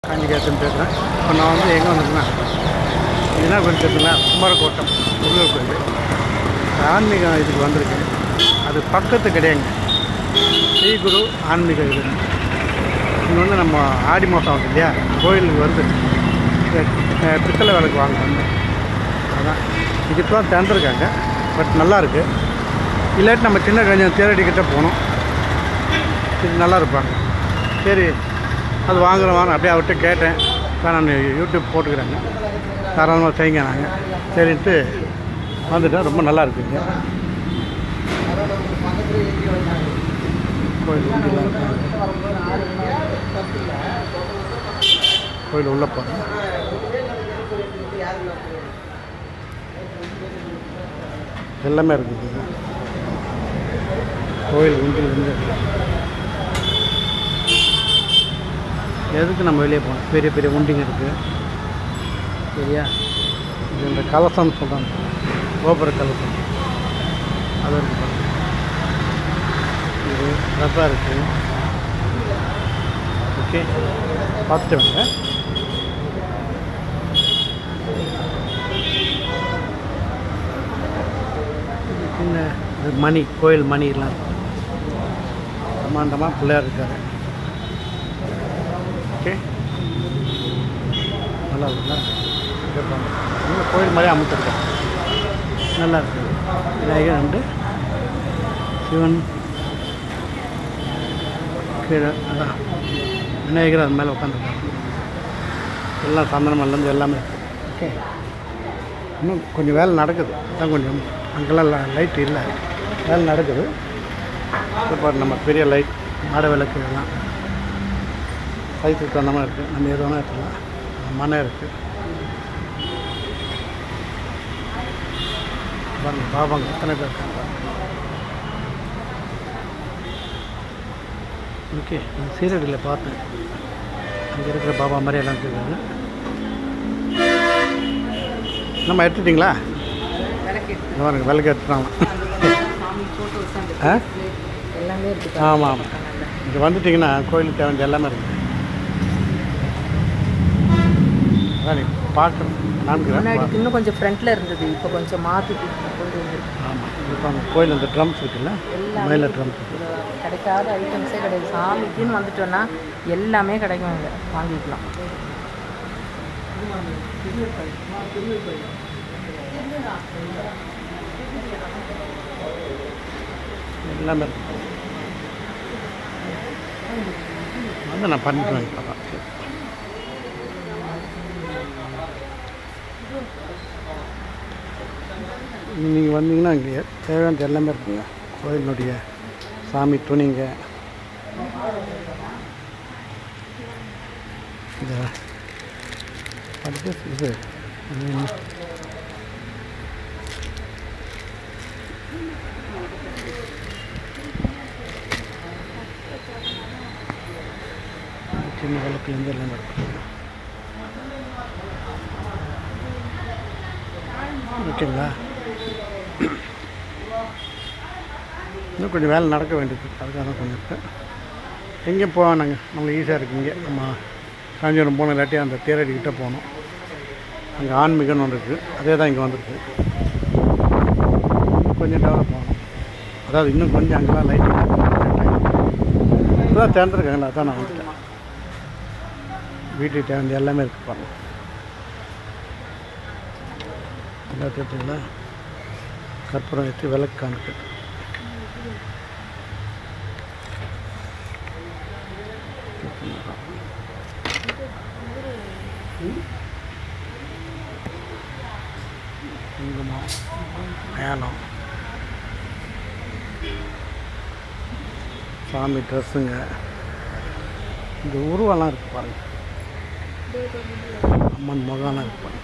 காஞ்சிகேசன் பேசுகிறேன் இப்போ நான் வந்து எங்கே வந்திருக்கேன்னா என்ன கோயில் தெரியுங்களா குமரக்கோட்டம் முருகர் கோயில் ஆன்மீகம் இதுக்கு வந்திருக்கு அது பக்கத்து கிடையாங்க ஸ்ரீ குரு ஆன்மீக இது இங்கே வந்து நம்ம ஆடி மாதம் வந்து இல்லையா கோயிலுக்கு வந்து இந்த, அஹ், பித்தளை விளக்கு வாங்க வந்தேன் அதான் இதுக்கு தான் திறந்துருக்காங்க பட் நல்லா இருக்கு இல்லாட்டி நம்ம சின்ன கொஞ்சம் தேரடிக்கிட்ட போகணும் இது நல்லா இருப்பாங்க சரி அது வாங்குறோம் வாங்க அப்படியே அவர்கிட்ட கேட்டேன் சார் நான் யூடியூப் போட்டுக்கிறேங்க தாராளமாக செய்யுங்க நாங்கள் சரின்ட்டு வந்துட்டேன் ரொம்ப நல்லா இருக்குங்க கோயில் உண்டிலாம் இருக்கு. கோயில் உள்ள போகிறேன் எல்லாமே இருக்குதுங்க கோயில் உண்டில் இருந்து எதுக்கு நம்ம வெளியே போகணும் பெரிய பெரிய உண்டிங்க இருக்குது சரியா இது இந்த கலசம்னு சொல்கிறாங்க கோபுர கலசம் அது இருக்கு பாருங்க. இது ரசம் இருக்குது ஓகே பார்த்துட்டு வாங்க இது சின்ன இது மணி கோயில் மணிலாம் இருக்கு பிரம்மாண்டமாக பிள்ளையார் இருக்காரு ஓகே நல்லா இருக்குல்ல கேட்பாங்க இன்னும் கோயில் மாதிரி அமைச்சிருக்கேன் நல்லா இருக்குது விநாயகர் உண்டு சிவன் கீழே அதான் விநாயகர் அது மேலே உட்காந்துருக்காங்க எல்லாம் சந்தனமல்லேருந்து எல்லாமே இருக்குது ஓகே இன்னும் கொஞ்சம் வேலை நடக்குது அதான் கொஞ்சம் அங்கெல்லாம் லைட் இல்லை வேலை நடக்குது இப்போ நம்ம பெரிய லைட் மாட விளக்கு இதெல்லாம் சைஸுக்கு தகுந்த மாதிரி இருக்குது நம்ம எது வேணால் எடுத்துக்கலாம் மனை இருக்குது பாருங்க பாபாங்க எத்தனை பேர் இருக்காங்க ஓகே நான் சீரடியில் பார்த்தேன் அங்கே இருக்கிற பாபா மாதிரி எல்லாம் இருக்காங்க நம்ம எடுத்துட்டிங்களா இந்த பாருங்க விளக்கு எடுத்துட்டாங்க சாமி ஃபோட்டோஸ் அந்த ஆ எல்லாமே இருக்கு ஆமாம் ஆமாம் இங்கே வந்துட்டிங்கன்னா கோயிலுக்கு தேவையான எல்லாமே இருக்குது அதான் நீ பார்க்குறேன் முன்னாடி நான்கு இன்னும் கொஞ்சம் ஃப்ரண்ட்ல இருந்தது இப்போ கொஞ்சம் மாற்றிட்டு கொண்டு வந்துருக்கு ஆமாம் இப்போ அந்த கோயில் அந்த ட்ரம்ஸ் இருக்குல்ல எல்லாமே மேலே ட்ரம்ஸ் இதுல கிடைக்காத ஐட்டம்ஸே கிடையாது சாமிக்குன்னு வந்துட்டோன்னா எல்லாமே கிடைக்கும் இங்கே வாங்கிக்கலாம் எல்லாமே இருக்கு வந்து நான் பண்ணிட்டு இப்போ தான் நீங்கள் வந்தீங்கன்னா இங்கே தேவையானது எல்லாமே இருக்குங்க கோயிலினுடைய சாமி துணிங்க இந்த அடுத்து இது இது என்ன? சின்ன விளக்குலேருந்து எல்லாம் இருக்கு ஓகேங்களா இன்னும் கொஞ்சம் வேலை நடக்க வேண்டியது அதுக்காக தான் கொஞ்சம் இருக்கு எங்கேயும் போவோம் நாங்கள் நம்மளுக்கு ஈஸியாக இருக்கு இங்கே நம்ம காஞ்சிபுரம் போன இல்லாட்டி அந்த தேரடிக்கிட்ட போகணும் அங்கே ஆன்மீகம்னு ஒன்று இருக்குது அதே தான் இங்கே வந்திருக்கு இன்னும் கொஞ்சம் டெவலப் ஆகணும் அதாவது இன்னும் கொஞ்சம் அங்கெல்லாம் லைட் இப்போதான் திறந்துருக்காங்களா அதான் நான் வந்துட்டேன் வீட்டுக்கு தேவையான எல்லாமே இருக்கு பாருங்க எல்லா தேட்டருங்களா கற்பூரம் வச்சு விளக்கு காணுக்கு குங்குமம் மேளம் சாமி ட்ரெஸ்ஸுங்க இந்த உருவெல்லாம் இருக்கு பாருங்க அம்மன் முகம்லாம் இருக்கு பாருங்க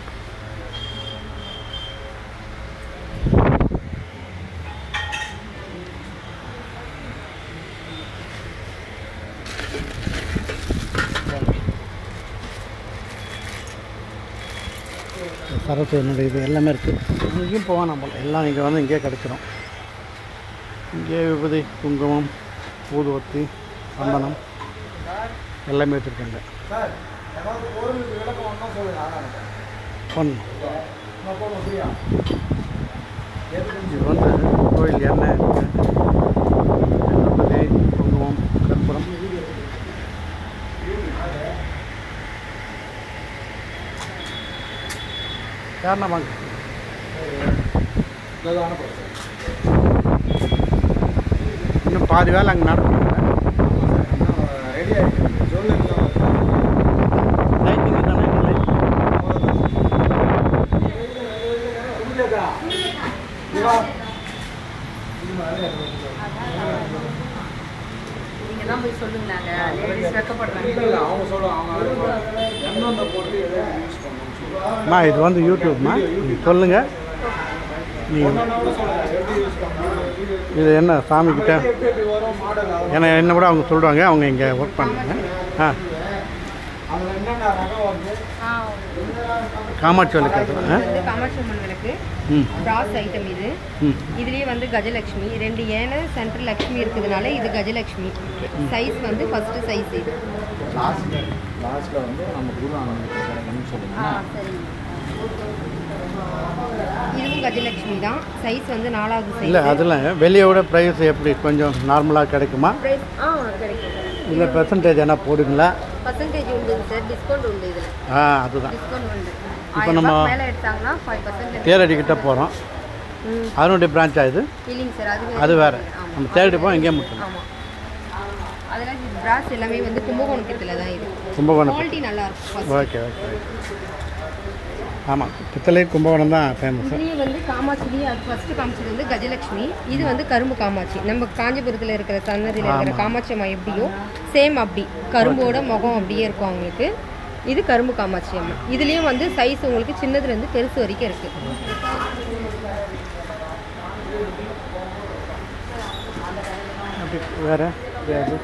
சரஸ்வதியினுடைய இது எல்லாமே இருக்குது இங்கேயும் போவோம் நம்ம எல்லாம் இங்கே வந்து இங்கேயே கிடச்சிரும் இங்கே விபூதி குங்குமம் ஊதுவத்தி சந்தனம் எல்லாமே வச்சுருக்காங்க பொண்ணு இது வந்து கோயில் எண்ணெய் இருக்கு கணபதி குங்குமம் கற்பூரம் யாருண்ணா வாங்க இன்னும் பாதி வேலை அங்கே நடக்கணும் லைட்டிங் தானே லைட் நீங்கள் தான் போய் சொல்லுங்களாங்க லேடிஸ் வெக்கப்படுறாங்க அம்மா இது வந்து யூடியூப்மா நீங்க சொல்லுங்க நீங்கள் இது என்ன சாமிக்கிட்ட ஏன்னா என்ன கூட அவங்க சொல்லுவாங்க அவங்க இங்கே ஒர்க் பண்ணுறாங்க ஆ காமாட்சி வழி கேட்கலாம் ஆ வந்து காமாட்சியம்மன் விளக்கு ம் பிராஸ் ஐட்டம் இது ம் இதுலயே வந்து கஜலட்சுமி ரெண்டு ஏன சென்ட்ரல் லக்ஷ்மி இருக்கிறதுனால இது கஜலட்சுமி சைஸ் வந்து ஃபர்ஸ்ட் சைஸ் இது லாஸ்ட்ல வந்து நம்ம குரு ஆனந்த் சொல்லுங்க இதுவும் கஜலட்சுமி தான் சைஸ் வந்து நாலாவது இல்லை சைஸ் அதில் வெளியோட ப்ரைஸ் எப்படி கொஞ்சம் நார்மலாக கிடைக்குமா பிரைஸ் ஆ கிடைக்கும் இல்லை பெர்சன்டேஜ் என்ன போடுங்களா பர்சன்டேஜ் உண்டு சார் டிஸ்கவுண்ட் உண்டு இதுல ஆ அதுதான் டிஸ்கவுண்ட் உண்டு இப்போ ஆயிரம் நம்ம- ரூபாய்க்கு மேல எடுத்தாங்கன்னா ஃபைவ் பர்சன்ட் தேரடிக்கிட்ட போகிறோம் ம் அதனுடைய பிரான்ச்சா இது இல்லைங்க சார் அது அது வேறு ஆமா. நம்ம தேரடி போவோம் இங்கே மட்டும் ஆமா அதெல்லாம் பிராஸ் எல்லாமே வந்து கும்பகோணத்தில் தான் இது கும்பகோணம் குவாலிட்டி நல்லா இருக்கும் first. ஓகே ஓகே ஆமாம் பித்தளை கும்பகோணம் தான் ஃபேமஸ் இதுலயே வந்து காமாட்சிலேயே அது ஃபர்ஸ்ட் காமிச்சது வந்து கஜலட்சுமி இது வந்து கரும்பு காமாட்சி நம்ம காஞ்சிபுரத்தில் இருக்கிற சன்னதியில் இருக்கிற காமாட்சி அம்மா எப்படியோ சேம் அப்படி கரும்போட முகம் அப்படியே இருக்கும் அவங்களுக்கு இது கரும்பு காமாட்சி அம்மா இதுலேயும் வந்து சைஸ் உங்களுக்கு சின்னதுலேருந்து பெருசு வரைக்கும் இருக்கு அப்படி வேறு வேறு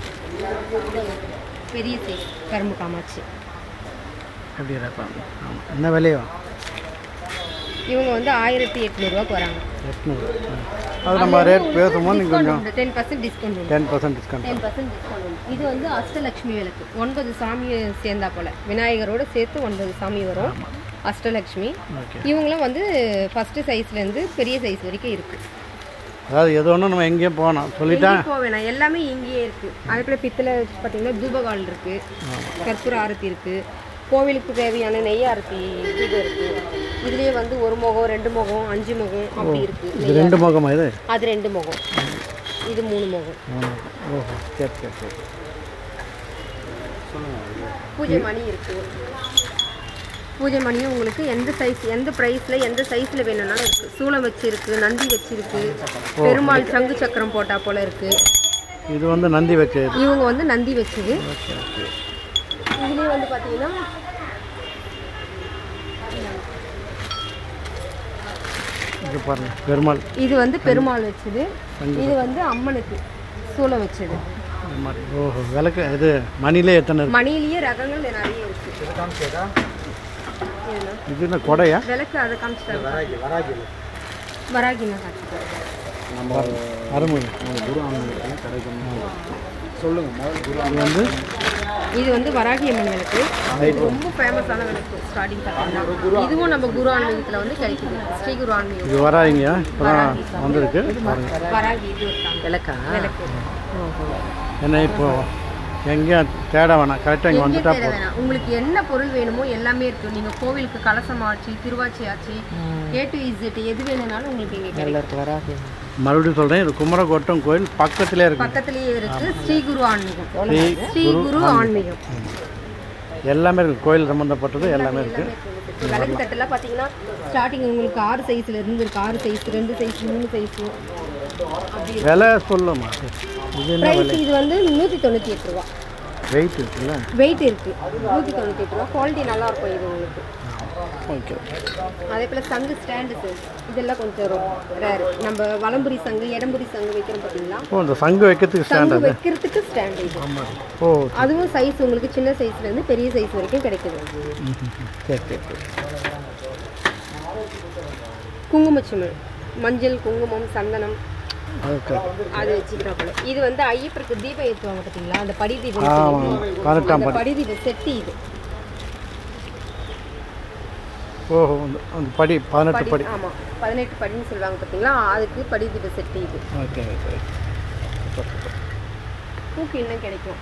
பெரிய சைஸ் கரும்பு காமாட்சி எப்படி இருப்பாங்க ஆமாம் என்ன விலையோ இவங்க வந்து ஆயிரத்தி எட்நூறுவாக்கு வராங்க எட்நூறு அது நம்ம ரேட் பேசும்போது நீங்கள் கொஞ்சம் டென் பர்சன்ட் டிஸ்கவுண்ட் உண்டு ten percent discount ten percent discount உண்டு இது வந்து அஷ்டலக்ஷ்மி விளக்கு ஒன்பது சாமி சேர்ந்தா போல விநாயகரோட சேர்த்து ஒன்பது சாமி வரும் அஷ்டலக்ஷ்மி ஓகே இவங்களும் வந்து ஃபர்ஸ்ட் சைஸ்லேருந்து பெரிய சைஸ் வரைக்கும் இருக்கு அதாவது எது ஒன்றும் நம்ம எங்கேயும் போகணும் சொல்லிட்டா எங்கேயும் போக வேணாம் எல்லாமே இங்கேயே இருக்கு அதே போல் பித்தளை பார்த்தீங்கன்னா தூபகால் இருக்கு கற்பூர ஆரத்தி இருக்கு கோவிலுக்கு தேவையான நெய் ஆரத்தி தூபம் இருக்கு இதுலயே வந்து ஒரு முகம் ரெண்டு முகம் அஞ்சு முகம் அப்படி இருக்கு இது ரெண்டு முகமா இது அது ரெண்டு முகம் இது மூணு முகம் மூணு. ஓஹோ சரி சரி சரி பூஜை மணி இருக்கு பூஜை மணியும் உங்களுக்கு எந்த சைஸ் எந்த ப்ரைஸில் எந்த சைஸில் வேணும்னாலும் இருக்குது சூளம் வச்சிருக்கு நந்தி வச்சிருக்கு பெருமாள் சங்கு சக்கரம் போட்டா போல இருக்கு இது வந்து நந்தி வச்சு இவங்க வந்து நந்தி வச்சது இதுலேயே வந்து பார்த்தீங்கன்னா இது பாருங்க பெருமாள் இது வந்து பெருமாள் வச்சது இது வந்து அம்மனுக்கு சூளம் வச்சது இந்த மாதிரி ஓஹோ விளக்கு இது மணிலே எத்தனை இருக்கு மணிலேயே ரகங்கள் நிறைய இருக்கு இதுல. இது என்ன கொடையா விளக்கு அதை காமிச்சிட்டாங்க வராகி வராகி வராகினா காமிச்சிட்டாங்க நம்ம அருமுகம் நம்ம குரு ஆனந்த் கிடைக்கும் சொல்லுங்க முதல் குரு இது வந்து இது வந்து வராகி அம்மன் விளக்கு இது ரொம்ப ஃபேமஸான விளக்கு ஸ்டார்டிங் பார்த்தீங்கன்னா இதுவும் நம்ம குரு ஆன்மீகத்தில் வந்து கிடைக்குது ஸ்ரீ குரு ஆன்மீகம் இது வராங்க இப்போ தான் வந்திருக்கு பாருங்க வராகி இது ஒரு சாமி. விளக்கா விளக்கு ஏன்னா இப்போ எங்கேயும் தேட வேணாம் கரெக்டாக இங்கே எங்கே வந்துட்டா தேட வேணாம் உங்களுக்கு என்ன பொருள் வேணுமோ எல்லாமே இருக்கு நீங்க கோவிலுக்கு கலசம் ஆச்சு திருவாச்சி ஆச்சு ஏ டு இசட் எது வேணும்னாலும் உங்களுக்கு இங்க கிடைக்கும் எல்லாருக்கும் வராது மறுபடியும் சொல்கிறேன் இது குமரகோட்டம் கோயில் பக்கத்திலே இருக்கு பக்கத்துலயே இருக்கு ஸ்ரீ குரு ஆன்மீகம் ஸ்ரீ ஸ்ரீ குரு ஆன்மீகம் எல்லாமே இருக்குது கோயில் சம்மந்தப்பட்டது எல்லாமே இருக்குது விளக்கு தட்டெல்லாம் பார்த்தீங்கன்னா ஸ்டார்டிங் உங்களுக்கு ஆறு சைஸ்ல இருந்து இருக்கு ஆறு சைஸ் ரெண்டு சைஸ் மூணு சைஸ் அப்படி விலை சொல்லுமா இது என்ன ப்ரைஸ் இது வந்து நூற்றி தொண்ணூற்றி எட்டு ரூபா வெயிட் இருக்குல்ல வெயிட் இருக்கு நூற்றி தொண்ணூற்றி எட்டு ரூபா குவாலிட்டி நல்லா இருக்கும் இது உங்களுக்கு ஓகே அதே போல் சங்கு ஸ்டாண்டு சார் இதெல்லாம் கொஞ்சம் ரேர் நம்ம வலம்புரி சங்கு இடம்புரி சங்கு வைக்கிறோம் பார்த்தீங்களா ஓ இந்த சங்கு வைக்கிறதுக்கு ஸ்டாண்ட் சங்கு அது வைக்கிறதுக்கு ஸ்டாண்ட் இது ஓ அதுவும் சைஸ் உங்களுக்கு சின்ன சைஸ்ல இருந்து பெரிய சைஸ் வரைக்கும் கிடைக்குது ம், ம், ம். சரி சரி சரி குங்குமச்சிமிழ் மஞ்சள் குங்குமம் சந்தனம் ஓகே அது வச்சுக்கிறாப்புல இது வந்து ஐயப்பருக்கு தீபம் ஏற்றுவாங்க பார்த்தீங்களா அந்த படி தீபம் ஆமாம் பதினெட்டாம் அந்த படி படி தீபம் செட்டி இது ஓஹோ அந்த அந்த படி பதினெட்டு படி படி ஆமாம் பதினெட்டு படின்னு சொல்லுவாங்க பார்த்தீங்களா அதுக்கு படி தீப செட்டு இது ஓகே ஓகே சூப்பர் சூப்பர் பூக்கு இன்னும் கிடைக்கும்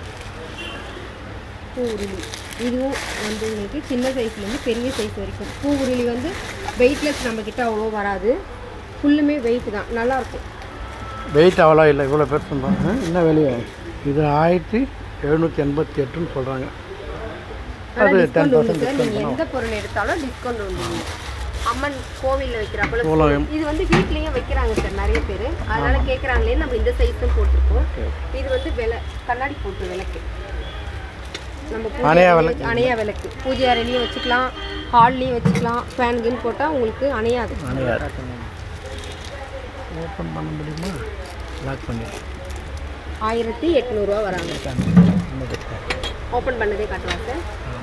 பூ உருளி இதுவும் வந்து உங்களுக்கு சின்ன சைஸ்லேருந்து பெரிய சைஸ் வரைக்கும் பூ உருளி வந்து வெயிட்லெஸ் நம்மக்கிட்ட அவ்வளோ வராது ஃபுல்லுமே வெயிட் தான் நல்லாயிருக்கும் வெயிட் அவ்வளோ இல்லை இவ்வளோ பேர் சொல்கிறாங்க என்ன விலையா இது ஆயிரத்தி எழுநூற்றி எண்பத்தி எட்டுன்னு சொல்கிறாங்க அது டென் டிஸ்கவுண்ட் உண்டு பர்சன்ட் சார் நீங்கள் எந்த பொருள் எடுத்தாலும் டிஸ்கவுண்ட் உண்டு அம்மன் கோவிலில் வைக்கிறாப்புல சோளம். இது வந்து வீட்லேயும் வைக்கிறாங்க சார் நிறைய பேர் அதனால கேட்குறாங்களே நம்ம இந்த சைஸும் போட்டிருக்கோம் இது வந்து விலை கண்ணாடி போட்டு விளக்கு நம்ம பூஜை அணையா அறையில விளக்கு. வச்சு- அணையா விளக்கு பூஜை அறையிலையும் வச்சுக்கலாம் ஹால்லையும் வச்சுக்கலாம் ஃபேன் கின் போட்டால் உங்களுக்கு அணையாது ஓப்பன் பண்ண முடியுமா லாக் பண்ணி ஆயிரத்தி எட்நூறுரூவா வராங்க ஓப்பன் பண்ணதே காட்டுவா சார்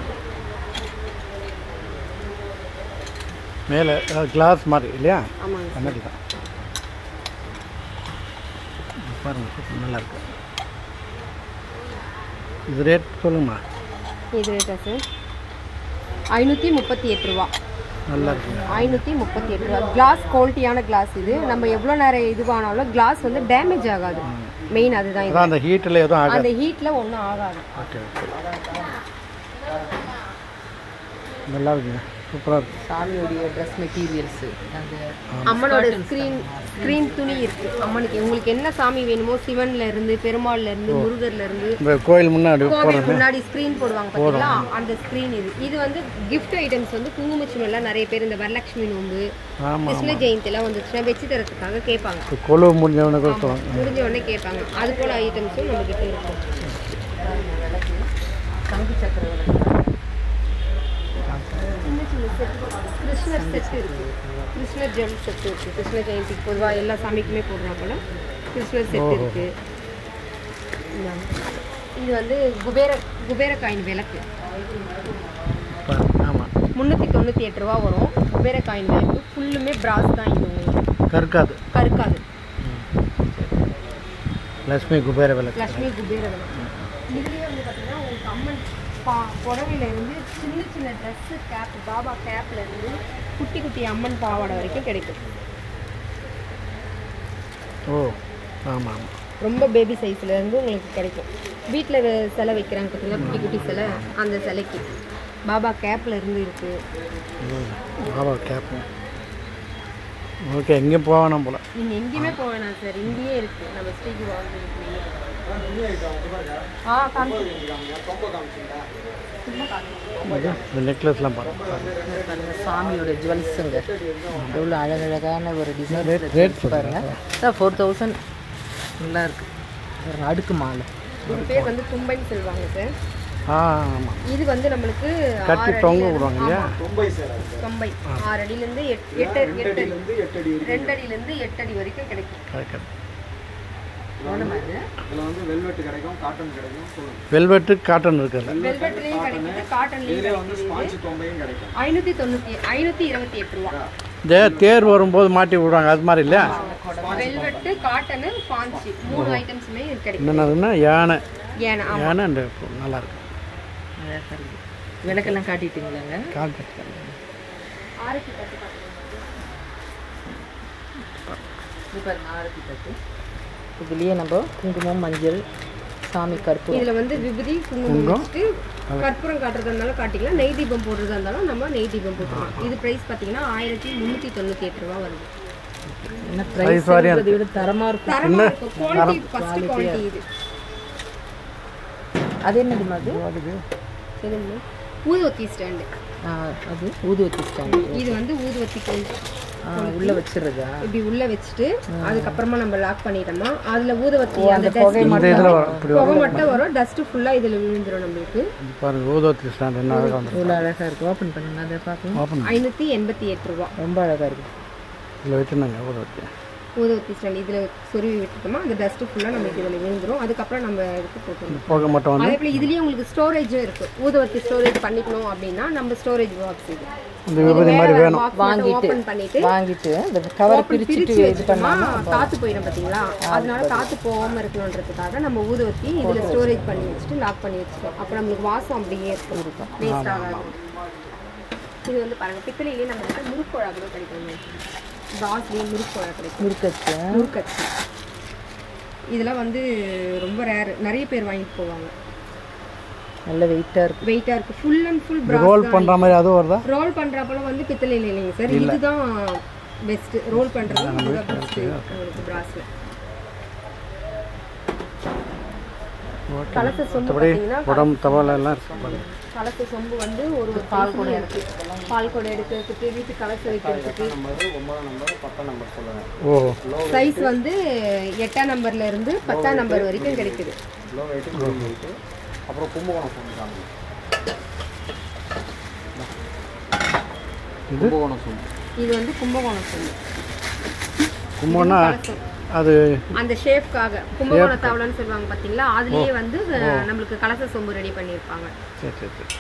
மேலே கிளாஸ் மாதிரி இல்லையா ஆமாங்க கண்ணாடி தான் இது பாருங்க சூப்பர் நல்லா இருக்கு இது ரேட் சொல்லுங்கம்மா இது ரேட்டா சார் ஐநூற்றி முப்பத்தி எட்டு ரூபா நல்லா இருக்குங்க ஐநூற்றி முப்பத்தி எட்டு ரூபா கிளாஸ் குவாலிட்டியான கிளாஸ் இது நம்ம எவ்வளோ நேரம் இதுவானாலும் கிளாஸ் வந்து டேமேஜ் ஆகாது மெயின் அதுதான் இது அதான் அந்த ஹீட்டில் எதுவும் ஆகாது அந்த ஹீட்டில் ஒன்றும் ஆகாது ஓகே ஓகே நல்லா இருக்குங்க சூப்பராக இருக்கு சாமியோடைய ட்ரெஸ் மெட்டீரியல்ஸு அந்த அம்மனோட ஸ்க்ரீன் ஸ்க்ரீன் துணி இருக்கு அம்மனுக்கு உங்களுக்கு என்ன சாமி வேணுமோ சிவன்ல இருந்து பெருமாள்ல இருந்து முருகர்ல இருந்து இந்த கோயில் முன்னாடி கோவில் முன்னாடி ஸ்க்ரீன் போடுவாங்க பார்த்தீங்களா அந்த ஸ்க்ரீன் இது இது வந்து கிஃப்ட் ஐட்டம்ஸ் வந்து குங்குமச்சிமம் எல்லாம் நிறைய பேர் இந்த வரலட்சுமி நோம்பு ஆமாம் கிருஷ்ண ஜெயந்தி எல்லாம் வந்துச்சுன்னா வச்சு தரத்துக்காக கேட்பாங்க கொழு முடிஞ்சவனை கூட சொல்லுவாங்க முடிஞ்ச உடனே கேட்பாங்க அது போல ஐட்டம்ஸும் நம்ம கிட்ட இருக்கும் சங்கு சக்கர விளக்கு சின்ன சின்ன செட் கிருஷ்ணர் செட் இருக்கு கிருஷ்ணர் ஜெல் செட் இருக்கு கிருஷ்ண ஜெயந்திக்கு பொதுவாக எல்லா சாமிக்குமே போடுறா போல கிருஷ்ணர் செட் இருக்கு இந்தாங்க. இது வந்து குபேர குபேர காயின் விளக்கு ஆமாம் முந்நூற்றி தொண்ணூற்றி எட்டு ரூபா வரும் குபேர காயின் விளக்கு ஃபுல்லுமே பிராஸ் தான் இது உங்களுக்கு கற்காது கருக்காது லக்ஷ்மி குபேர விளக்கு லக்ஷ்மி குபேர விளக்கு இதுலேயே வந்து பார்த்தீங்கன்னா உங்களுக்கு அம்மன் பா புடவையில இருந்து சின்ன சின்ன ட்ரெஸ்ஸு கேப் பாபா கேப்ல இருந்து குட்டி குட்டி அம்மன் பாவாடை வரைக்கும் கிடைக்கும் ஓ ஆமாம் ஆமாம் ரொம்ப பேபி சைஸ்ல இருந்து உங்களுக்கு கிடைக்கும் வீட்டில் சிலை வைக்கிறாங்க பார்த்தீங்களா குட்டி குட்டி சிலை அந்த சிலைக்கு பாபா கேப்ல இருந்து இருக்கு பாபா கேப் ஓகே எங்கேயும் போகணும் போல நீங்க எங்கேயுமே போக வேணாம் சார் இங்கேயே இருக்கு நம்ம ஸ்ரீக்கு வாழ்ந்துருக்கீங்க ஆ காமிச்சு இந்த நெக்லஸ்லாம் பாருங்க பாருங்க சாமியோட ஜுவல்ஸுங்க எவ்வளோ அழகழகான ஒரு டிசைன் ரேட் பாருங்க சார் ஃபோர் தௌசண்ட் நல்லா இருக்கு பாருங்க அடுக்கு மாலை இது பேர் வந்து தும்பைன்னு சொல்லுவாங்க சார் ஆ ஆமாம் இது வந்து நம்மளுக்கு கட்டி ஆறு தொங்க அடியில- விடுவாங்க இல்லையா ஆமா. தொம்பை ஆறு அடியிலேருந்து எட்டு எட்டு எட்டு அடி ரெண்டு அடியிலேருந்து எட்டு அடி வரைக்கும் கிடைக்கும் கரெக்ட் எவ்வளோமா இது இதில் வந்து வெல்வெட் கிடைக்கும் காட்டன் கிடைக்கும் சொல்லுங்க வெல்வெட்டு காட்டன் இருக்குல்ல வெல்வெட்லேயும் கிடைக்குது காட்டன்லேயும் இதுலேயே வந்து கிடைக்குது ஸ்பாஞ்சு தொம்பையும் கிடைக்கும் ஐநூற்றி தொண்ணூற்றி ஐநூற்றி இருபத்தி எட்டு ரூபா இந்த தேர் வரும்போது மாட்டி விடுவாங்க அது மாதிரி இல்லையா வெல்வெட்டு காட்டனு ஃபான்சி மூணு ஐட்டம்ஸுமே கிடைக்கும் என்னென்னதுன்னா யானை ஏன்னா ஆமாம் யானை அந்த நல்லா இருக்கு அழகா இருக்கு விளக்கெல்லாம் காட்டிட்டீங்களாங்க கான்செப்ட் ஆறுக்கு பத்து பத்து. இது பாருங்க ஆரத்தி தட்டு இதுலேயே நம்ம குங்குமம் மஞ்சள் சாமி கற்பூரம் இதுல வந்து விபூதி குங்குமம் வச்சுட்டு கற்பூரம் காட்டுறதா இருந்தாலும் காட்டிக்கலாம் நெய் தீபம் போடுறதா இருந்தாலும் நம்ம நெய் தீபம் போட்டுக்கலாம் இது பிரைஸ் பார்த்தீங்கன்னா ஆயிரத்தி முந்நூற்றி தொண்ணூற்றி எட்டு ரூபா வருது என்ன ப்ரைஸ் விட தரமாக இருக்கும் தரமா இருக்கும் குவாலிட்டி ஃபர்ஸ்ட் குவாலிட்டி இது அது என்னதுமா அது எதுங்க ஊதுவத்தி ஸ்டாண்டு ஆ, அது ஊதுவத்தி ஸ்டாண்டு இது வந்து ஊதுவத்தி கொஞ்சம் உள்ளே வச்சிடுறதா இப்படி உள்ள வச்சுட்டு அதுக்கப்புறமா நம்ம லாக் பண்ணிட்டோமா அதுல ஊதுவத்தி அந்த புகை dust இந்த இதில் வரும் இப்படி புகை மட்டும் வரும் டஸ்ட் ஃபுல்லா இதுல விழுந்துரும் நம்மளுக்கு இது பாருங்க ஊதவத்தி ஸ்டாண்ட் என்ன அழகாக வந்து இவ்வளோ அழகாக இருக்குது ஓப்பன் பண்ணுங்க அதை பார்க்கலாம் ஓப்பன் ஐநூத்தி எண்பத்தி எட்டு ரூபா ரொம்ப அழகாக இருக்குது இதில் வச்சுருந்தாங்க ஊதவத்தி ஊதுவத்தி ஸ்டாண்ட் இதுல சொருவி விட்டுட்டோமா அந்த டஸ்ட் ஃபுல்லா நம்மளுக்கு இதுல விழுந்துரும் அதுக்கப்புறம் நம்ம இதுக்கு போட்டுருவோம் போக மட்டும் வந்து அதே போல இதுலயே உங்களுக்கு ஸ்டோரேஜும் இருக்கு ஊதுவத்தி ஸ்டோரேஜ் பண்ணிக்கணும் அப்படின்னா நம்ம ஸ்டோரேஜ் பாக்ஸ் இது இந்த விபதி மாதிரி வேணும் வாங்கிட்டு ஓபன் பண்ணிட்டு வாங்கிட்டு இந்த கவர் open பிரிச்சுட்டு பிரிச்சு இது வச்சுட்டோமா பண்ணாமல் காத்து போயிடும் பாத்தீங்களா அதனால காத்து போகாம இருக்கணுன்றதுக்காக நம்ம ஊதுவத்தி இதுல ஸ்டோரேஜ் பண்ணி வச்சுட்டு லாக் பண்ணி வச்சுட்டோம் அப்ப நம்மளுக்கு வாசம் அப்படியே இருக்கும் வேஸ்ட் ஆகாது இது வந்து பாருங்க பித்தளையிலேயே நம்ம வந்து முறுக்கோழா கூட கிடைக்கும் பிராஸ்லேயே முறுக்கோழா கிடைக்கும் முறுக்கச்சு முறுக்கச்சு இதெல்லாம் வந்து ரொம்ப ரேர் நிறைய பேர் வாங்கிட்டு போவாங்க நல்ல வெயிட்டாக இருக்கு வெயிட்டாக இருக்குது full and full roll brass பண்ணுற மாதிரி அதுவும் வருதா ரோல் பண்ணுறப்பெல்லாம் வந்து பித்தளையில் இல்லைங்க சார் இதுதான் பெஸ்ட்டு ரோல் பண்ணுறது இதுதான் பெஸ்ட்டு உங்களுக்கு பிராஸில் கலச சொம்பு மற்றபடி பார்த்தீங்கன்னா உடம்பு தவால எல்லாம் இருக்கு பாருங்க. கலச சொம்பு வந்து ஒரு ஒரு பால் கூட இருக்கு பால் கூட எடுக்கிறதுக்கு வீட்டு கலச வைக்கிறதுக்கு நம்பர் ஒன்பதாம் நம்பர் பத்தாம் நம்பர் சொல்லுவேன் ஓ சைஸ் வந்து எட்டாம் நம்பர்ல இருந்து பத்தாம் நம்பர் வரைக்கும் கிடைக்குது லோ வெயிட்டு மீடியம் வெயிட்டு அப்புறம் கும்பகோணம் சொல்லுறாங்க கும்பகோணம் சொல்லு இது வந்து கும்பகோணம் சொம்பு கும்பம்னா கலசம். அது அந்த ஷேப்காக கும்பகோண தவளைன்னு சொல்லுவாங்க பாத்தீங்களா அதுலயே வந்து அஹ், நம்மளுக்கு கலச சொம்பு ரெடி பண்ணியிருப்பாங்க சரி சரி சரி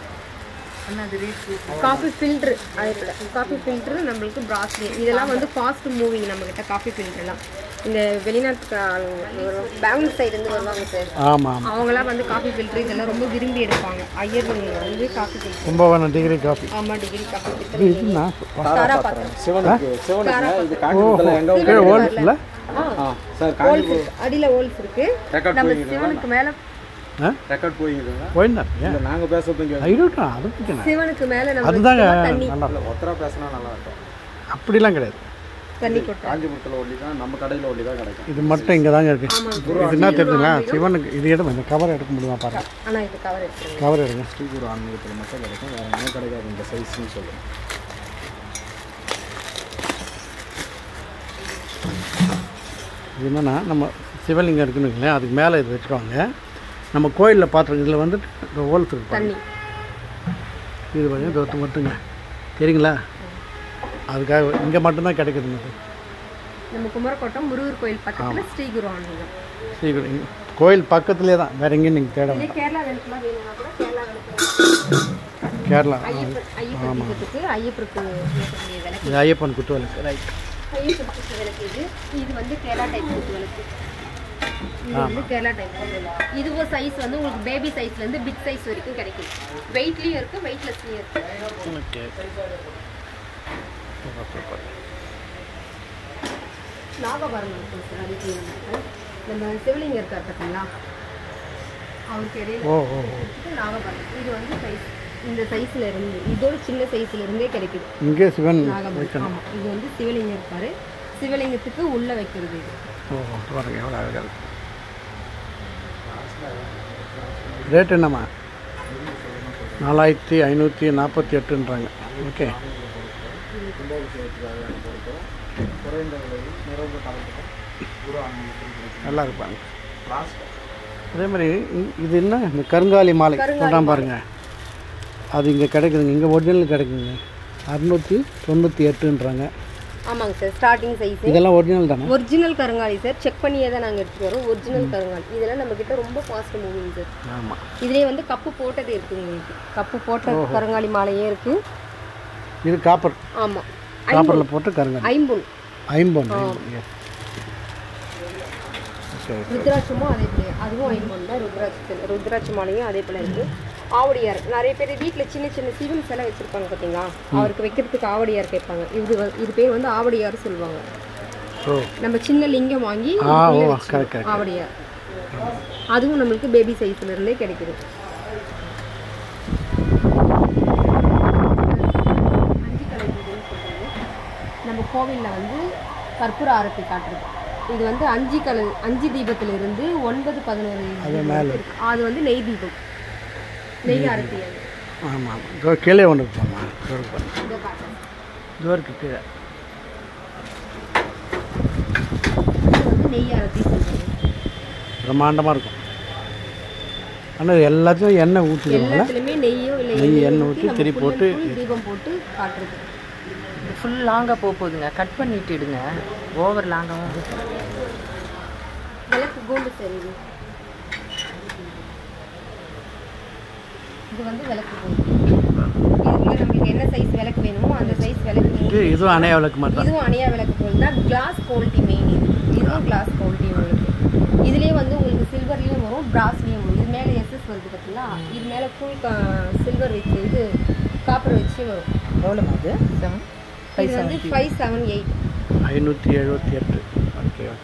காஃபி ஃபில்ட்ரு அதே காஃபி ஃபில்ட்ரு நம்மளுக்கு பிராஸ்லி இதெல்லாம் வந்து ஃபாஸ்ட் மூவிங் நம்மக்கிட்ட காஃபி ஃபில்டர்லாம் இந்த வெளிநாட்டுக்கு ஆளுங்க வருவாங்க பெங்களூர் சைடு இருந்து வருவாங்க சார் ஆமாம் ஆமாம் அவங்களாம் வந்து காஃபி ஃபில்டர் இதெல்லாம் ரொம்ப விரும்பி எடுப்பாங்க ஐயர் வந்து coffee filter Kumbakonam degree coffee ஆமா டிகிரி காஃபி இது ஃபில்டர் இதுண்ணா தாரா பாத்திரம் சிவனுக்கு சிவனுக்கு இது காஞ்சிபுரத்தில் எங்கே கீழே ஓல்ஸ் இல்லை ஆ சார் ஹோல்ஸ் காஞ்சிபுரம் இருக்கு அடியில ஹோல்ஸ் இருக்கு ரெக்கார்ட் நம்ம போயிங்க சிவனுக்கு மேல ஆ ரெக்கார்ட் போயிங்க போயிருந்தா ஏன் இல்லை நாங்கள் பேசுறதுங்க இருக்கட்டும் அதை பற்றி நான் சிவனுக்கு மேல நம்ம அதுதாங்க சுத்தமா தண்ணி நல்லா இல்லை ஒத்தரா பேசினா நல்லா இருக்கும் அப்படிலாம் கிடையாது தண்ணி கொட்டை காஞ்சிபுரத்தில் ஒல்லி தான் நம்ம கடையில் ஒல்லி தான் கிடைக்கும் இது மட்டும் இங்கே தாங்க இருக்குது இது என்ன தெரியுதுங்களா சிவனுக்கு இது எடுங்க இந்த கவர் எடுக்க முடியுமா பாருங்க ஆனா இது கவர் எடுத்துருங்க கவர் எடுங்க ஸ்ரீகுரு ஆன்மீகத்தில் மட்டும் கிடைக்கும் வேறு எங்கேயும் கிடைக்காது இந்த சைஸ்ன்னு சொல்லுவேன் இது என்னன்னா நம்ம சிவலிங்கம் இருக்குன்னு வைங்களேன், அதுக்கு மேலே இது வச்சுருவாங்க நம்ம கோயிலில் பார்த்துருக்கோம் இதில் வந்துட்டு இந்த ஹோல்ஸ் இருக்கு பாருங்க. தண்ணி இது பாருங்க இது ஒருத்தர் மட்டுங்க சரிங்களா அதுக்காக இங்கே மட்டும்தான் கிடைக்குதுங்க இது. நம்ம குமரக்கோட்டம் முருகர் கோயில் பக்கத்துல ஸ்ரீகுரு ஆன்மீகம் சீக்கிரம் இங்க கோயில் பக்கத்துலேயே தான் வேற எங்கேயும் நீங்கள் தேட இதே வேண்டாம் கேரளா விளக்குலாம் வேணும்னா கூட கேரளா விளக்கு கேரளா ஐயப்பன் ஐயப்பன் தீபத்துக்கு ஐயப்பருக்கு ஏற்றக்கூடிய விளக்கு இது ஐயப்பன் குத்து விளக்கு ரைட் ஐயப்பன் குத்து விளக்கு இது இது வந்து கேரளா டைப் குத்து விளக்கு இது வந்து கேரளா டைப் குத்து விளக்கு இதுவும் சைஸ் வந்து உங்களுக்கு பேபி சைஸ்ல இருந்து பிக் சைஸ் வரைக்கும் கிடைக்கும் வெயிட்லயும் இருக்கு வெயிட்லெஸ்லயும் இருக்கு ஓகே சூப்பர் சூப்பர் நாகபரணம் இருக்கும் சார் அதுக்கு நமக்கு. நம்ம சிவலிங்கம் இருக்கார் பார்த்தீங்களா அவருக்கு இடையில ஓ ஓ ஓ வச்சுட்டு நாகபரணம் இது வந்து சைஸ் இந்த சைஸ்ல இருந்து இதோட சின்ன சைஸ்ல இருந்தே கிடைக்குது இங்கே சிவன் நாகபரணம் ஆமா இது வந்து சிவலிங்கம் இருப்பாரு சிவலிங்கத்துக்கு உள்ள வைக்கிறது இது ஓ பாருங்க எவ்வளோ அழகாக இருக்கு ரேட் என்னம்மா நாலாயிரத்தி ஐநூற்றி நாற்பத்தி எட்டுன்றாங்க ஓகே குறைந்த விலையில் நிறைந்த தரத்துக்கும் குரு ஆன்மீகத்தில் கிடைக்கும் நல்லா இருப்பாங்க லாஸ்ட் அதே மாதிரி இ- இது என்ன இந்த கருங்காலி மாலை சொல்கிறான் பாருங்க அது இங்கே கிடைக்குதுங்க இங்கே ஒரிஜினல் கிடைக்குங்க அறுநூற்றி தொண்ணூற்றி எட்டுன்றாங்க ஆமாங்க சார் ஸ்டார்டிங் சைஸ் இதெல்லாம் ஒரிஜினல் தானே ஒரிஜினல் கருங்காலி சார் செக் பண்ணியே தான் நாங்கள் எடுத்துட்டு வரோம் ஒரிஜினல் கருங்காலி இதெல்லாம் நம்ம கிட்ட ரொம்ப ஃபாஸ்ட் மூவிங் சார் ஆமாம் இதுலேயே வந்து கப்பு போட்டது இருக்குது உங்களுக்கு கப்பு போட்ட கருங்காலி மாலையே இருக்கு இது காப்பர் ஆமாம் காப்பரில் போட்டு கருங்காலி ஐம்பொன் ஐம்பொன் yes. ஓகே ருத்ராட்சமும் அதே போல அதுவும் ஐம்பொன் தான் ருத்ராட்சத்தில் ருத்ராட்ச மாலையும் அதே போல இருக்கு ஆவடியார் நிறைய பேர் வீட்டில் சின்ன சின்ன சிவன் சிலை வச்சிருப்பாங்க பார்த்தீங்களா அவருக்கு வைக்கிறதுக்கு ஆவடியார் கேட்பாங்க இது வ- இது பேர் வந்து ஆவடியார் சொல்லுவாங்க ஓ நம்ம சின்ன லிங்கம் வாங்கி ஆ ஓ இதுக்குள்ள கரெக்ட் கரெக்ட் ஆவடியார் அதுவும் நம்மளுக்கு பேபி சைஸ்ல இருந்தே கிடைக்குது அஞ்சு கலை பூஜைன்னு சொல்றாங்க. நம்ம கோவிலில் வந்து கற்பூர ஆரத்தி காட்டுறது இது வந்து அஞ்சு கலை அஞ்சு தீபத்துல இருந்து ஒன்பது பதினோரு தீபம் மேல இருக்கு. அது வந்து நெய் தீபம் நெய் ஆரத்தி அது ஆமாம் இதோ கீழே ஒன்று இருப்பாம்மா இதோ இருக்கு பாருங்க. இதை காட்டுறேன் இதோ இருக்கு கீழே இது வந்து நெய் ஆரத்தி சொல்றாங்க பிரம்மாண்டமாக இருக்கும் ஆனால் எல்லாத்தையும் எண்ணெய் ஊற்றிடுவாங்களா எல்லாத்துலயுமே நெய்யோ இல்லை நெய் எண்ணெயோ எண்ணெய் ஊத்தி ஊற்றி நம்ம திரி full and போட்டு full தீபம் போட்டு காட்டுறது ஃபுல் லாங்காக போக போகுதுங்க கட் பண்ணிட்டுடுங்க ஓவர் லாங்காகவும் விளக்கு கோல்டு சார் இது இது வந்து விளக்கு கோல்டு இதுக்குள்ள நம்மளுக்கு என்ன சைஸ் விளக்கு வேணுமோ அந்த சைஸ் விளக்கு வேணும். இது இதுவும் அணையா விளக்கு மாதிரி தான் இதுவும் அணையா விளக்கு கோல்டு தான் கிளாஸ் குவாலிட்டி மெயின் இது இதுவும் கிளாஸ் குவாலிட்டி உங்களுக்கு இதுலேயே வந்து உங்களுக்கு சில்வர்லேயும் வரும் பிராஸ்லேயும் வரும் இது மேலே எஸ்எஸ் வருது பார்த்தீங்களா இது மேலே ஃபுல் சில்வர் வச்சு இது காப்பர் வச்சு வரும் எவ்வளோமா அது செவன் இது வந்து ஃபைவ் செவன் எயிட் ஐநூற்றி எழுபத்தி எட்டு ஓகே ஓகே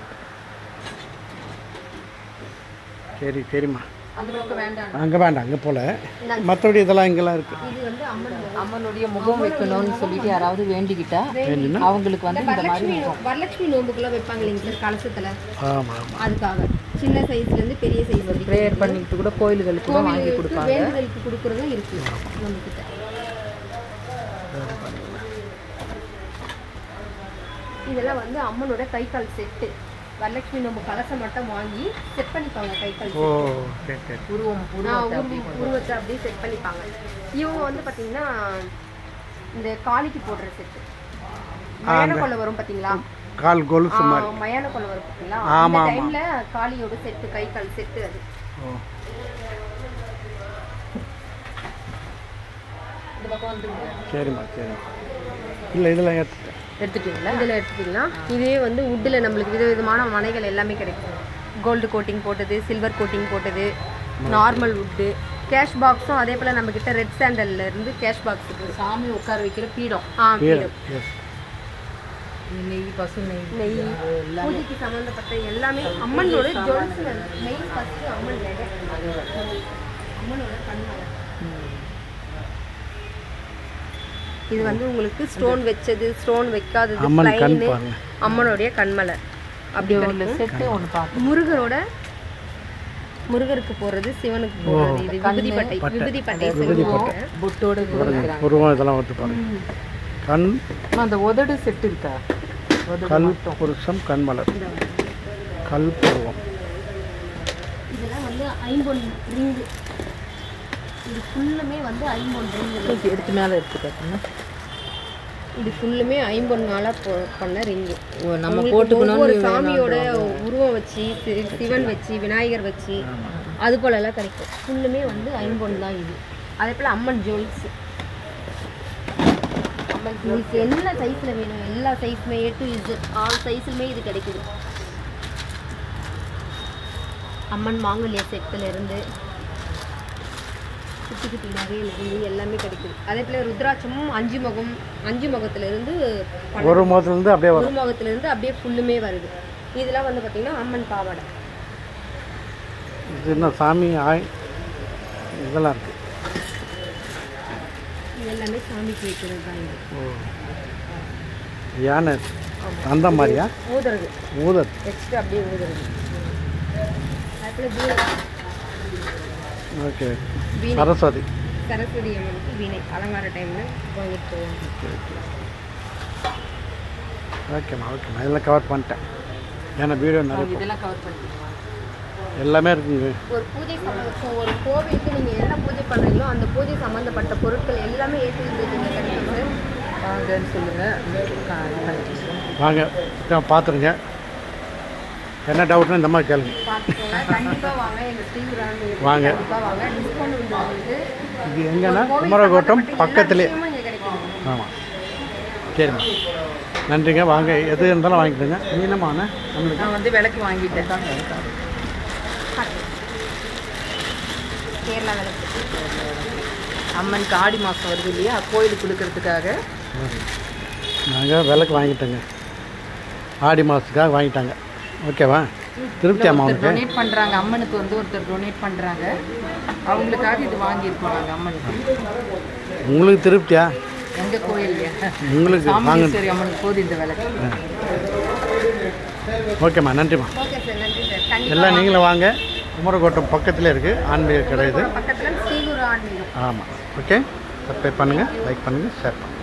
சரி சரிம்மா அந்த பக்கம் வேண்டாம் அங்கே வேண்டாம் அங்கே போல மற்றபடி இதெல்லாம் இங்கெல்லாம் இருக்குது இது வந்து அம்மன் அம்மனுடைய முகம் வைக்கணும்னு சொல்லிட்டு யாராவது வேண்டிக்கிட்டா வேணும்னா அவங்களுக்கு வந்து இந்த மாதிரி வரலட்சுமி வரலட்சுமி நோம்புக்குலாம் வைப்பாங்க இல்லைங்க சார் கலசத்தில் ஆமாம் ஆமாம் அதுக்காக சின்ன சைஸ்லேருந்து பெரிய சைஸ் வரைக்கும் ப்ரேயர் பண்ணிக்கிட்டு கூட கோயில்களுக்கு கூட வாங்கி கோவிலுக்கு கொடுப்பாங்க வேண்டுதலுக்கு கொடுக்குறதும் இருக்கு நம்மக்கிட்ட இதெல்லாம் வந்து அம்மனோட கை கால் செட்டு வரலட்சுமி நோம்பு கலசம் மட்டும் வாங்கி செட் பண்ணிப்பாங்க கை கால் ஓ சரி சரி உருவம் நான் உருவத்தை உருவ- உருவத்தை அப்படியே செட் பண்ணிப்பாங்க இவங்க வந்து பார்த்தீங்கன்னா இந்த காளிக்கு போடுற செட்டு மயான கொலை வரும் பார்த்தீங்களா கால் கொலுசு ஆ, மாதிரி மயான கொலை வரும் பார்த்தீங்களா ஆமா, அந்த ஆமா. டைம்ல காளியோட செட்டு கை கால் செட்டு அது ஓ இந்த பக்கம் வந்து சரிம்மா சரிம்மா இல்லை இதெல்லாம் எடுத்துட்டேன் எடுத்துட்டீங்களா இதில் எடுத்துட்டிங்கன்னா இதே வந்து வுட்டில் நம்மளுக்கு விதவிதமான மனைகள் எல்லாமே கிடைக்கும் கோல்டு கோட்டிங் போட்டது சில்வர் கோட்டிங் போட்டது நார்மல் வுட்டு கேஷ் பாக்ஸும் அதே போல் நம்மக்கிட்ட ரெட் சாண்டல்ல இருந்து கேஷ் பாக்ஸ் இருக்குது சாமி உட்கார வைக்கிற பீடம் ஆ கீழே பீடம். எஸ் நெய் பசு நெய் நெய் பூஜைக்கு சம்மந்தப்பட்ட எல்லாமே அம்மனோட ஜுவல்ஸ் நெய் ஃபஸ்ட்டு அம்மன் நகை அம்மனோட கண்மலை இது வந்து உங்களுக்கு ஸ்டோன் வச்சது ஸ்டோன் வைக்காதது அம்மன் கண் plain, பாருங்க அம்மனுடைய கண்மலை அப்படி ஒரு கிடைக்கும் செட்டு ஒன்று பார்த்து முருகரோட முருகருக்கு போறது சிவனுக்கு போறது இது விபூதி பட்டை விபூதி பட்டை சொல்லுவாங்க பொட்டோட கூட வைக்கிறாங்க உருவம் இதெல்லாம் வந்து பாருங்க கண் அம்மா, அந்த உதடு செட்டு இருக்கா உதடு கல் புருஷம் கண்மலர் கல் பருவம் இதெல்லாம் வந்து ஐம்பொன் ரிங்கு இது ஃபுல்லுமே வந்து ஐம்பொன் ரிங்கு தூக்கி எடுத்து மேலே எடுத்து பார்த்தீங்கன்னா இது ஃபுல்லுமே ஐம்பொன்னால பொ- பண்ண ரிங்கு ஓ, நம்ம உங்களுக்கு போட்டுக்கணும் ஒவ்வொரு சாமியோட உருவம் வச்சு சி- சிவன் வச்சு விநாயகர் வச்சு அது போல எல்லாம் கிடைக்கும் ஃபுல்லுமே வந்து ஐம்பொன் தான் இது அதே போல் அம்மன் ஜுவல்ஸ் அம்மன் உங்களுக்கு என்ன சைஸில் வேணும் எல்லா சைஸுமே ஏ டு இது ஆல் சைஸுமே இது கிடைக்குது அம்மன் மாங்கல்ய செட்டில் இருந்து குட்டி குட்டி நகையில இருந்து எல்லாமே கிடைக்குது அதே போல் ருத்ராட்சமும் அஞ்சு முகம் அஞ்சு முகத்துல இருந்து பன்னெண்டு ஒரு முகத்துலேருந்து அப்படியே வரும் ஒரு முகத்துல இருந்து அப்படியே ஃபுல்லுமே வருது இதெல்லாம் வந்து பார்த்தீங்கன்னா அம்மன் பாவாடை இது என்ன சாமி ஆய் இதெல்லாம் இருக்குது இது எல்லாமே சாமிக்கு வைக்கிறது தான் இது ஓ யானை அந்த மாதிரியா ஊதுறது ஊதர் எக்ஸ்ட்ரா அப்படியே ஊதுறது அதுக்குள்ள வீணை ஓகே வீணை சரஸ்வதி சரஸ்வதி அம்மனுக்கு வீணை அலங்கார டைம்ல வாங்கிட்டு போவாங்க ஓகேம்மா ஓகேம்மா இதெல்லாம் கவர் பண்ணிட்டேன் ஏன்னா வீடியோ நிறைய போ- இதெல்லாம் கவர் பண்ணி எல்லாமே இருக்குங்க ஒரு பூஜை சம்மந்தம் ஒரு கோவிலுக்கு நீங்க என்ன பூஜை பண்றீங்களோ அந்த பூஜை சம்பந்தப்பட்ட பொருட்கள் எல்லாமே ஏற்றி இங்கே கிடைக்கும் சார் வாங்கன்னு சொல்லுங்க கா- பண்ணிக்கலாம். வாங்க இதான் பார்த்துருங்க என்ன டவுட்னா இந்த மாதிரி கேளுங்க பார்த்துக்கோங்க கண்டிப்பா வாங்க எங்க ஸ்ரீவிராண்டு வாங்க. கண்டிப்பா வாங்க டிஸ்கவுண்ட் வந்து உங்களுக்கு இது எங்கன்னா குமரகோட்டம் பக்கத்துலேயே நிச்சயமா இங்க கிடைக்கும் ஆமாம் சரிம்மா நன்றிங்க வாங்க எது இருந்தாலும் வாங்கிக்கோங்க நீ என்னம்மா அண்ணா? நம்மளுக்கு நான் வந்து விளக்கு வாங்கிட்டேன் கேரளா விளக்கு அம்மனுக்கு ஆடி மாதம் வருது இல்லையா கோயிலுக்கு கொடுக்கறதுக்காக நாங்கள் விலைக்கு வாங்கிட்டோங்க ஆடி மாதத்துக்காக வாங்கிட்டாங்க ஓகேவா திருப்தி அம்மா ஒருத்தர் உனக்கு டொனேட் பண்ணுறாங்க அம்மனுக்கு வந்து ஒருத்தர் டொனேட் பண்ணுறாங்க அவங்களுக்காக இது வாங்கியிருக்கோம் நாங்கள் அம்மனுக்கு உங்களுக்கு திருப்தியா எங்கள் கோயில்லையா உங்களுக்கு வாங்க சாமுண்டீஸ்வரி அம்மனுக்கு போகுது இந்த விளக்கு ஓகேம்மா நன்றிம்மா ஓகே சார் நன்றி சார் கண்டிப்பா எல்லாம் நீங்களும் வாங்க குமரகோட்டம் பக்கத்தில் இருக்குது ஆன்மீக கடை இது பக்கத்துல ஸ்ரீகுரு ஆன்மீகம் ஆமாம் ஓகே சப்ஸ்கிரைப் பண்ணுங்கள் லைக் பண்ணுங்கள் ஷேர் பண்ணுங்கள்